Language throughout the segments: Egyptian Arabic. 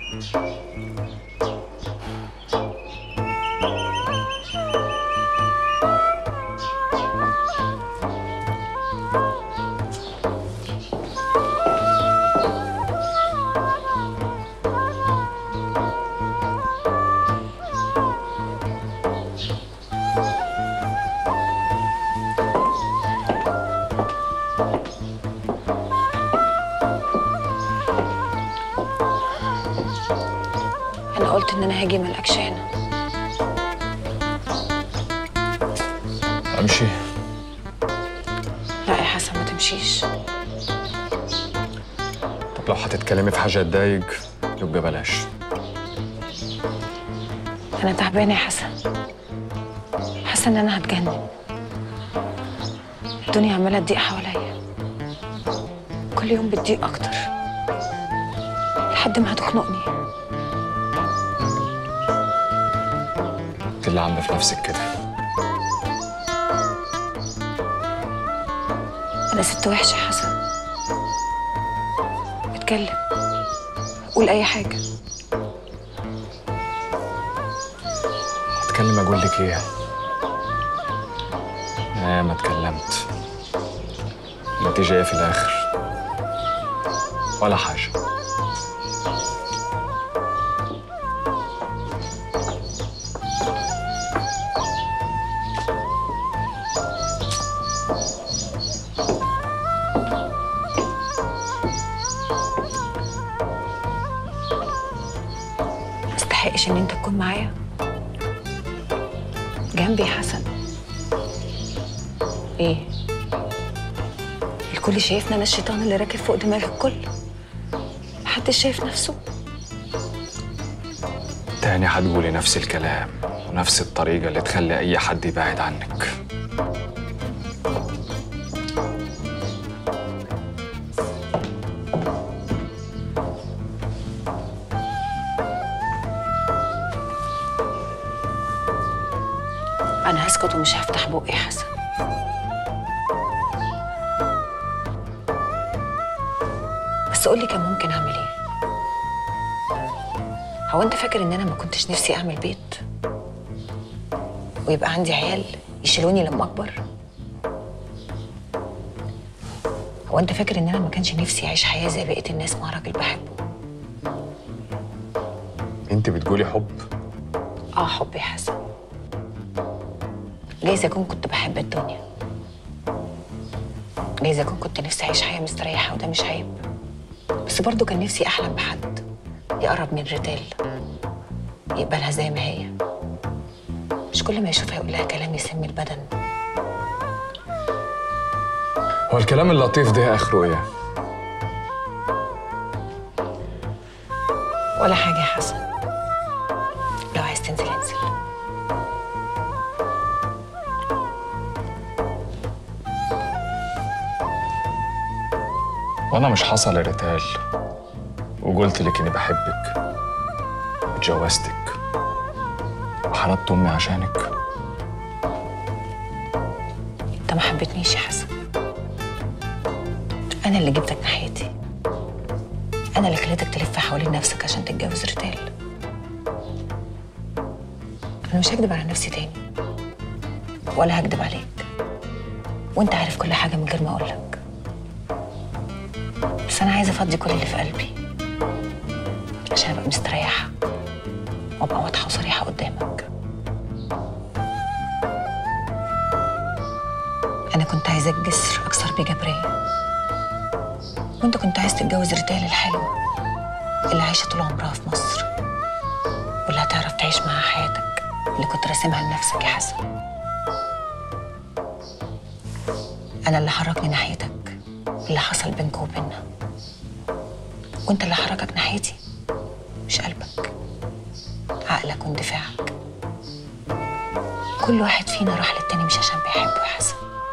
انا قلت ان انا هاجي ملقكش هنا امشي لا يا حسن ما تمشيش طب لو هتتكلمي في حاجه تضايق يبقى بلاش انا تعبانه يا حسن حاسه ان انا هتجنن الدنيا عماله تضيق حواليا كل يوم بتضيق اكتر لحد ما هتخنقني انت اللي عامله في نفسك كده انا ست وحشه يا حسن اتكلم قول اي حاجه هتكلم اقول لك ايه انا ما اتكلمت النتيجه ايه في الاخر ولا حاجه ما استحقش ان انت تكون معايا جنبي يا حسن ايه الكل شايفنا انا الشيطان اللي راكب فوق دماغ الكل محدش شايف نفسه تاني هتقولي نفس الكلام ونفس الطريقه اللي تخلي اي حد يبعد عنك انا هسكت ومش هفتح بقي يا حسن بس قولي كان ممكن اعمل ايه هو انت فاكر ان انا ما كنتش نفسي اعمل بيت ويبقى عندي عيال يشيلوني لما اكبر هو انت فاكر ان انا ما كانش نفسي اعيش حياه زي بقيه الناس مع راجل بحبه انت بتقولي حب اه حب يا حسن جايز اكون كنت بحب الدنيا جايز اكون كنت نفسي اعيش حياه مستريحه وده مش عيب بس برضه كان نفسي احلم بحد يقرب من ريتال يقبلها زي ما هي مش كل ما يشوفها يقول لها كلام يسم البدن هو الكلام اللطيف ده اخره ايه ولا حاجه يا حسن لو عايز تنزل انزل وانا مش حصل ريتال وقلت لك اني بحبك واتجوزتك وحرضت امي عشانك انت ما حبيتنيش يا حسن انا اللي جبتك ناحيتي انا اللي خليتك تلف حوالين نفسك عشان تتجوز ريتال انا مش هكدب على نفسي تاني ولا هكدب عليك وانت عارف كل حاجه من غير ما اقولك بس انا عايزه افضي كل اللي في قلبي عشان ابقى مستريحه وابقى واضحه وصريحه قدامك انا كنت عايزاك جسر اكسر بيه جبريه وانت كنت عايز تتجوز ريتال الحلوه اللي عايشه طول عمرها في مصر واللي هتعرف تعيش معاها حياتك اللي كنت راسمها لنفسك يا حسن انا اللي حركني ناحيتك اللي حصل بينك وبيننا وانت اللي حركك ناحيتي مش قلبك عقلك واندفاعك كل واحد فينا راح للتاني مش عشان بيحبه يا حسن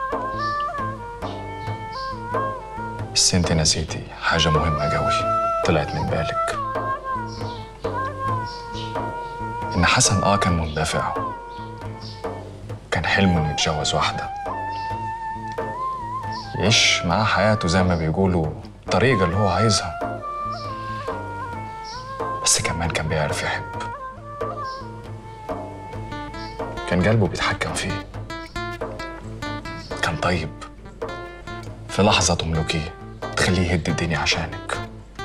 بس انت نسيتي حاجة مهمة قوي طلعت من بالك إن حسن آه كان مندفع كان حلمه إنه يتجوز واحدة يعيش معاه حياته زي ما بيقولوا الطريقة اللي هو عايزها بس بس كمان كان بيعرف يحب كان قلبه بيتحكم فيه كان طيب في لحظة تملكيه تخليه يهد الدنيا عشانك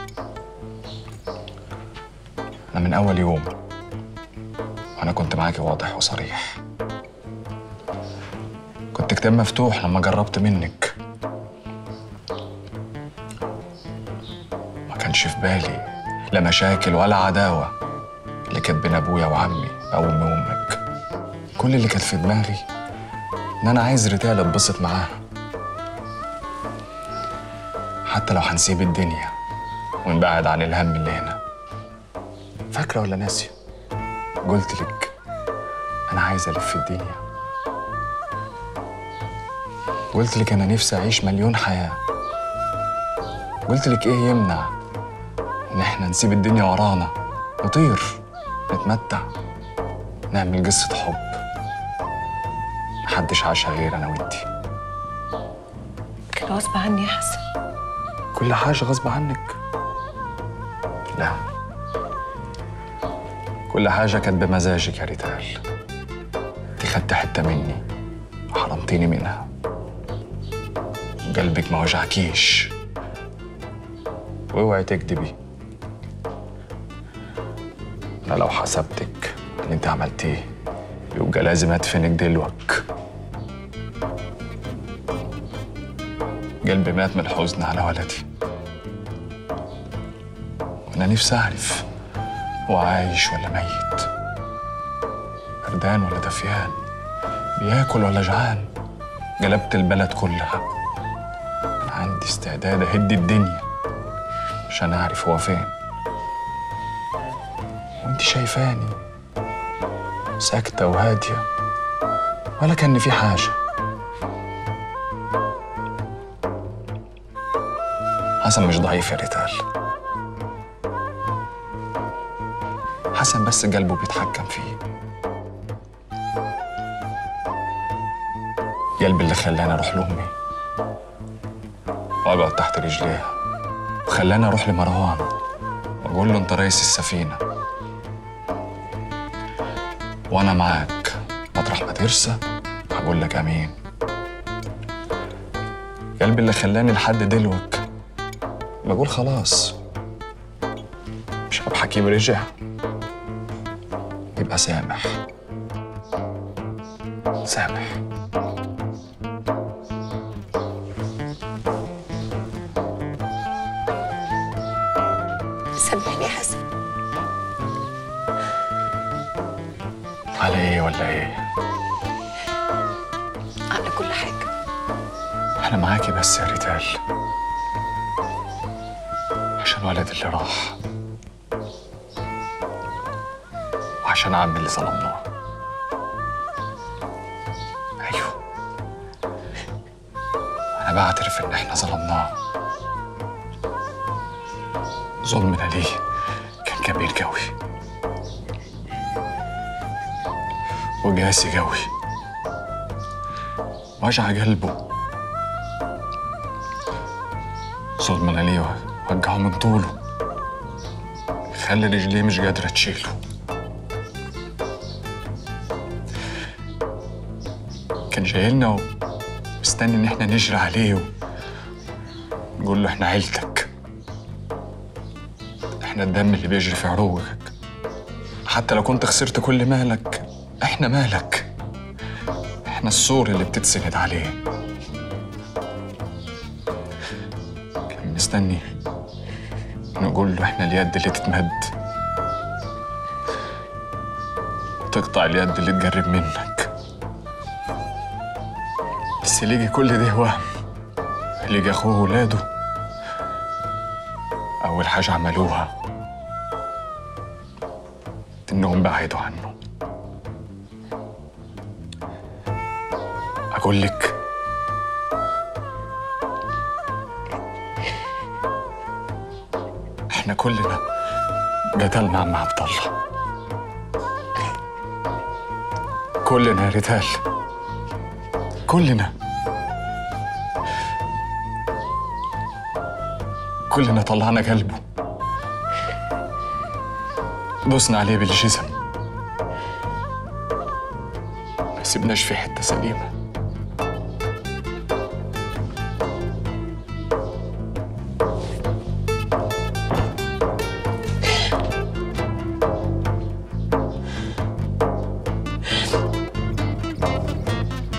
أنا من أول يوم وأنا كنت معاكي واضح وصريح كنت كتاب مفتوح لما جربت منك ما كانش في بالي لا مشاكل ولا عداوة اللي كانت بين أبويا وعمي أو أمي وأمك كل اللي كان في دماغي إن أنا عايز رجالة اتبسط معاها حتى لو هنسيب الدنيا ونبعد عن الهم اللي هنا فاكرة ولا ناسية؟ قلت لك أنا عايز ألف الدنيا قلت لك أنا نفسي أعيش مليون حياة قلت لك إيه يمنع إن إحنا نسيب الدنيا ورانا نطير نتمتع نعمل قصة حب محدش عاشها غير أنا وإنتي كان غصب عني يا حسن كل حاجة غصب عنك لا كل حاجة كانت بمزاجك يا ريتال انت خدت حتة مني وحرمتيني منها قلبك ما وجعكيش واوعي تكدبي انا لو حسبتك اللي انت عملتيه يبقى لازم ادفنك دلوك قلبي مات من الحزن على ولدي وانا نفسي اعرف هو عايش ولا ميت بردان ولا دفيان بياكل ولا جعان قلبت البلد كلها انا عندي استعداد اهد الدنيا عشان اعرف هو فين وانت شايفاني ساكتة وهادية ولا كان في حاجة حسن مش ضعيف يا ريتال حسن بس قلبه بيتحكم فيه قلبي اللي خلاني اروح لامي واقعد تحت رجليها وخلاني اروح لمروان واقول له انت رئيس السفينه وانا معاك مطرح ما ترسى هقول لك امين قلبي اللي خلاني لحد دلوك بقول خلاص مش عبد حكيم رجع يبقى سامح سامح سامحني يا حسن على ايه ولا ايه على كل حاجة انا معاكي بس يا ريتال عشان ولد اللي راح وعشان عم اللي ظلمناه ايوه انا بعترف ان احنا ظلمناه ظلمنا ليه كان كبير قوي وقاسي قوي وجع قلبه ظلمنا ليه وجعه من طوله خلي رجليه مش قادرة تشيله كان جايلنا ومستني ان احنا نجري عليه ونقول له احنا عيلتك احنا الدم اللي بيجري في عروقك حتى لو كنت خسرت كل مالك احنا مالك احنا السور اللي بتتسند عليه كان مستني نقول له احنا اليد اللي تتمد وتقطع اليد اللي تقرب منك بس لقي كل ده وهم لقي اخوه وولاده اول حاجه عملوها انهم بعدوا عنه اقول لك احنا كلنا قتلنا عم عبد الله كلنا يا ريتال كلنا كلنا طلعنا قلبه دوسنا عليه بالجزم ما سيبناش في حتة سليمة